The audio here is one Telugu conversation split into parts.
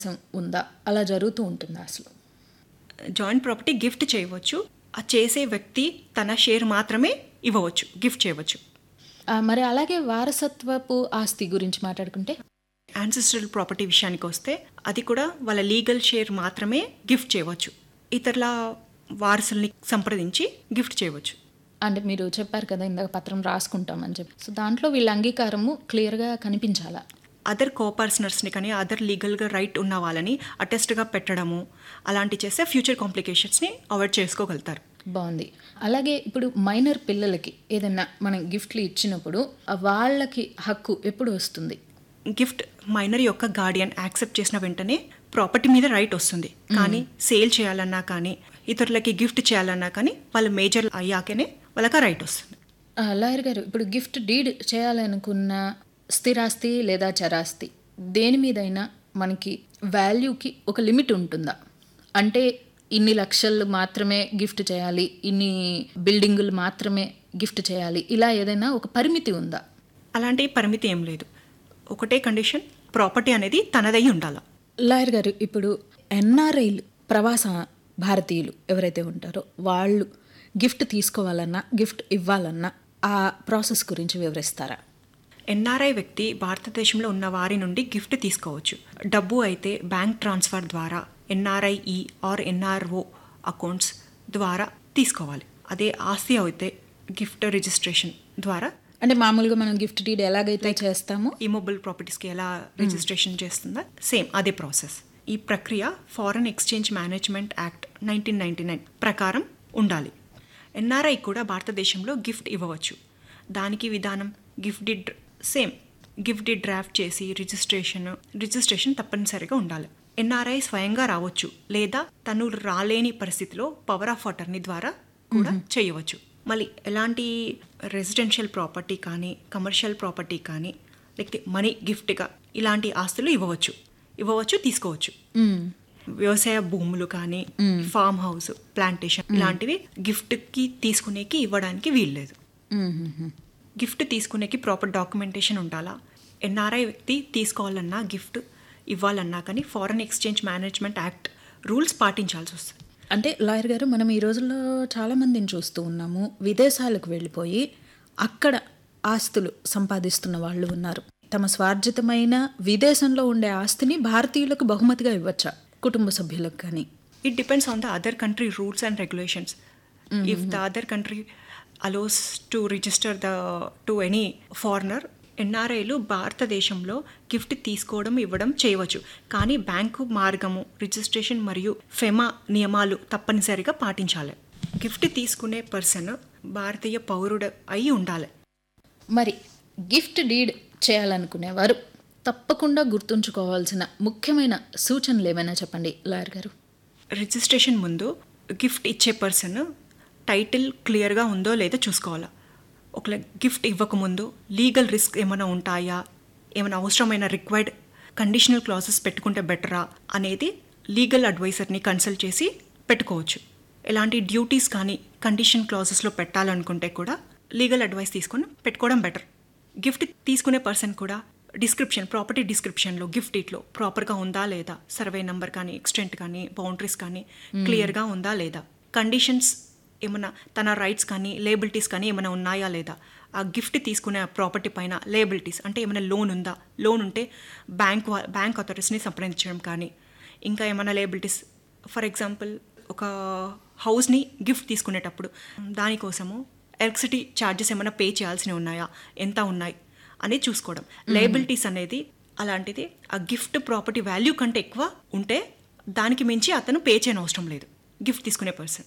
ఉందా అలా జరుగుతూ ఉంటుందా అసలు జాయింట్ ప్రాపర్టీ గిఫ్ట్ చేయవచ్చు ఆ చేసే వ్యక్తి తన షేర్ మాత్రమే ఇవ్వవచ్చు గిఫ్ట్ చేయవచ్చు ఆ, మరి అలాగే వారసత్వపు ఆస్తి గురించి మాట్లాడుకుంటే యాన్సిస్ట్రల్ ప్రాపర్టీ విషయానికి వస్తే అది కూడా వాళ్ళ లీగల్ షేర్ మాత్రమే గిఫ్ట్ చేయవచ్చు ఇతరుల వారసుల్ని సంప్రదించి గిఫ్ట్ చేయవచ్చు అంటే మీరు చెప్పారు కదా ఇందాక పత్రం రాసుకుంటామని చెప్పి సో దాంట్లో వీళ్ళ అంగీకారము క్లియర్గా కనిపించాలా అదర్ కోపర్సనర్స్ని కానీ అదర్ లీగల్గా రైట్ ఉన్న వాళ్ళని అటెస్ట్గా పెట్టడము అలాంటి చేస్తే ఫ్యూచర్ కాంప్లికేషన్స్ని అవాయిడ్ చేసుకోగలుగుతారు బాగుంది అలాగే ఇప్పుడు మైనర్ పిల్లలకి ఏదైనా మనం గిఫ్ట్లు ఇచ్చినప్పుడు ఆ వాళ్ళకి హక్కు ఎప్పుడు వస్తుంది గిఫ్ట్ మైనర్ యొక్క గార్డియన్ యాక్సెప్ట్ చేసిన వెంటనే ప్రాపర్టీ మీద రైట్ వస్తుంది కానీ సేల్ చేయాలన్నా కానీ ఇతరులకి గిఫ్ట్ చేయాలన్నా కానీ వాళ్ళు మేజర్ అయ్యాకనే వాళ్ళకి రైట్ వస్తుంది ఆ, లాయర్ గారు ఇప్పుడు గిఫ్ట్ డీడ్ చేయాలనుకున్న స్థిరాస్తి లేదా చరాస్తి దేని మీదైనా మనకి వాల్యూకి ఒక లిమిట్ ఉంటుందా అంటే ఇన్ని లక్షలు మాత్రమే గిఫ్ట్ చేయాలి ఇన్ని బిల్డింగులు మాత్రమే గిఫ్ట్ చేయాలి ఇలా ఏదైనా ఒక పరిమితి ఉందా అలాంటి పరిమితి ఏం లేదు ఒకటే కండిషన్ ప్రాపర్టీ అనేది తనదై ఉండాలి లాయర్ గారు ఇప్పుడు ఎన్ఆర్ఐలు ప్రవాస భారతీయులు ఎవరైతే ఉంటారో వాళ్ళు గిఫ్ట్ తీసుకోవాలన్నా గిఫ్ట్ ఇవ్వాలన్నా ఆ ప్రాసెస్ గురించి వివరిస్తారా ఎన్ఆర్ఐ వ్యక్తి భారతదేశంలో ఉన్న వారి నుండి గిఫ్ట్ తీసుకోవచ్చు డబ్బు అయితే బ్యాంక్ ట్రాన్స్ఫర్ ద్వారా ఎన్ఆర్ఐఈ ఆర్ ఎన్ఆర్ఓ అకౌంట్స్ ద్వారా తీసుకోవాలి అదే ఆస్తి అయితే గిఫ్ట్ రిజిస్ట్రేషన్ ద్వారా అంటే మామూలుగా మనం గిఫ్ట్ డీడ్ ఎలాగైతే చేస్తామో ఇమొబుల్ ప్రాపర్టీస్కి ఎలా రిజిస్ట్రేషన్ చేస్తుందో సేమ్ అదే ప్రాసెస్ ఈ ప్రక్రియ foreign exchange management act nineteen ninety nine ప్రకారం ఉండాలి ఎన్ఆర్ఐ కూడా భారతదేశంలో గిఫ్ట్ ఇవ్వవచ్చు దానికి విధానం gift deed same gift deed draft చేసి రిజిస్ట్రేషన్ రిజిస్ట్రేషన్ తప్పనిసరిగా ఉండాలి ఎన్ఆర్ఐ స్వయంగా రావచ్చు లేదా తను రాలేని పరిస్థితిలో పవర్ ఆఫ్ అటర్నీ ద్వారా కూడా చేయవచ్చు మళ్ళీ ఎలాంటి రెసిడెన్షియల్ ప్రాపర్టీ కానీ కమర్షియల్ ప్రాపర్టీ కానీ లేకపోతే మనీ గిఫ్ట్గా ఇలాంటి ఆస్తులు ఇవ్వవచ్చు ఇవ్వవచ్చు తీసుకోవచ్చు మ్మ్. వ్యవసాయ భూములు కానీ ఫామ్ హౌస్ ప్లాంటేషన్ ఇలాంటివి గిఫ్ట్కి తీసుకునేకి ఇవ్వడానికి వీల్లేదు మ్మ్, మ్మ్, మ్మ్. గిఫ్ట్ తీసుకునేకి ప్రాపర్ డాక్యుమెంటేషన్ ఉండాలా ఎన్ఆర్ఐ వ్యక్తి తీసుకోవాలన్నా గిఫ్ట్ ఇవ్వాలన్నా కానీ foreign exchange management act rules పాటించాల్సి వస్తుంది అంటే లాయర్ గారు మనం ఈ రోజుల్లో చాలా మందిని చూస్తూ ఉన్నాము విదేశాలకు వెళ్ళిపోయి అక్కడ ఆస్తులు సంపాదిస్తున్న వాళ్ళు ఉన్నారు తమ స్వార్జితమైన విదేశంలో ఉండే ఆస్తిని భారతీయులకు బహుమతిగా ఇవ్వచ్చా కుటుంబ సభ్యులకు కానీ it depends on the other country rules and regulations if the other country allows to register the to any foreigner ఎన్ఆర్ఐలు భారతదేశంలో గిఫ్ట్ తీసుకోవడం ఇవ్వడం చేయవచ్చు కానీ బ్యాంకు మార్గము రిజిస్ట్రేషన్ మరియు ఫెమా నియమాలు తప్పనిసరిగా పాటించాలి గిఫ్ట్ తీసుకునే పర్సన్ భారతీయ పౌరుడు అయి ఉండాలి మరి గిఫ్ట్ డీడ్ చేయాలనుకునేవారు తప్పకుండా గుర్తుంచుకోవాల్సిన ముఖ్యమైన సూచనలు ఏమైనా చెప్పండి లాయర్ గారు రిజిస్ట్రేషన్ ముందు గిఫ్ట్ ఇచ్చే పర్సన్ టైటిల్ క్లియర్గా ఉందో లేదో చూసుకోవాలి ఒకవేళ గిఫ్ట్ ఇవ్వకముందు లీగల్ రిస్క్ ఏమైనా ఉంటాయా ఏమైనా అవసరమైన రిక్వైర్డ్ కండిషనల్ క్లాసెస్ పెట్టుకుంటే బెటరా అనేది లీగల్ అడ్వైజర్ని కన్సల్ట్ చేసి పెట్టుకోవచ్చు ఎలాంటి డ్యూటీస్ కానీ కండిషన్ క్లాసెస్లో పెట్టాలనుకుంటే కూడా లీగల్ అడ్వైస్ తీసుకొని పెట్టుకోవడం బెటర్ గిఫ్ట్ తీసుకునే పర్సన్ కూడా డిస్క్రిప్షన్ ప్రాపర్టీ డిస్క్రిప్షన్లో గిఫ్ట్ ఇట్లో ప్రాపర్గా ఉందా లేదా సర్వే నెంబర్ కానీ ఎక్స్టెంట్ కానీ బౌండరీస్ కానీ క్లియర్గా ఉందా లేదా కండిషన్స్ ఏమైనా తన రైట్స్ కానీ లేబిలిటీస్ కానీ ఏమైనా ఉన్నాయా లేదా ఆ గిఫ్ట్ తీసుకునే ప్రాపర్టీ పైన లేబిలిటీస్ అంటే ఏమైనా లోన్ ఉందా లోన్ ఉంటే బ్యాంక్ వా- బ్యాంక్ అథారిటీస్ని సంప్రదించడం కానీ ఇంకా ఏమైనా లేబిలిటీస్ ఫర్ ఎగ్జాంపుల్ ఒక హౌస్ని గిఫ్ట్ తీసుకునేటప్పుడు దానికోసము ఎలక్ట్రిసిటీ ఛార్జెస్ ఏమైనా పే చేయాల్సినవి ఉన్నాయా ఎంత ఉన్నాయి అనేది చూసుకోవడం లయబిలిటీస్ అనేది అలాంటిది ఆ గిఫ్ట్ ప్రాపర్టీ వాల్యూ కంటే ఎక్కువ ఉంటే దానికి మించి అతను పే చేయని అవసరం లేదు గిఫ్ట్ తీసుకునే పర్సన్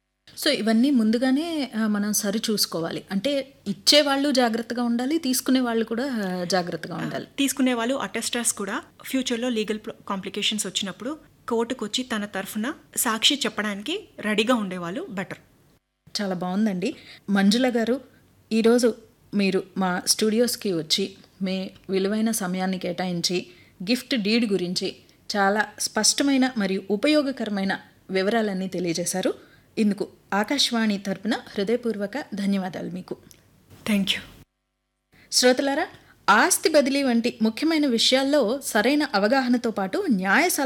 సో ఇవన్నీ ముందుగానే ఆ, మనం సరి చూసుకోవాలి అంటే ఇచ్చే వాళ్ళు జాగ్రత్తగా ఉండాలి తీసుకునే వాళ్ళు కూడా ఆ, జాగ్రత్తగా ఉండాలి తీసుకునే వాళ్ళు అటెస్టర్స్ కూడా ఫ్యూచర్లో లీగల్ కాంప్లికేషన్స్ వచ్చినప్పుడు కోర్టుకు వచ్చి తన తరఫున సాక్షి చెప్పడానికి రెడీగా ఉండేవాళ్ళు బెటర్ చాలా బాగుందండి మంజుల గారు ఈరోజు మీరు మా స్టూడియోస్కి వచ్చి మీ విలువైన సమయాన్ని కేటాయించి గిఫ్ట్ డీడ్ గురించి చాలా స్పష్టమైన మరియు ఉపయోగకరమైన వివరాలన్నీ తెలియజేశారు ఇందుకు ఆకాశవాణి తరపున హృదయపూర్వక ధన్యవాదాలు మీకు థ్యాంక్ యూ శ్రోతలారా ఆస్తి బదిలీ వంటి ముఖ్యమైన విషయాల్లో సరైన అవగాహనతో పాటు న్యాయ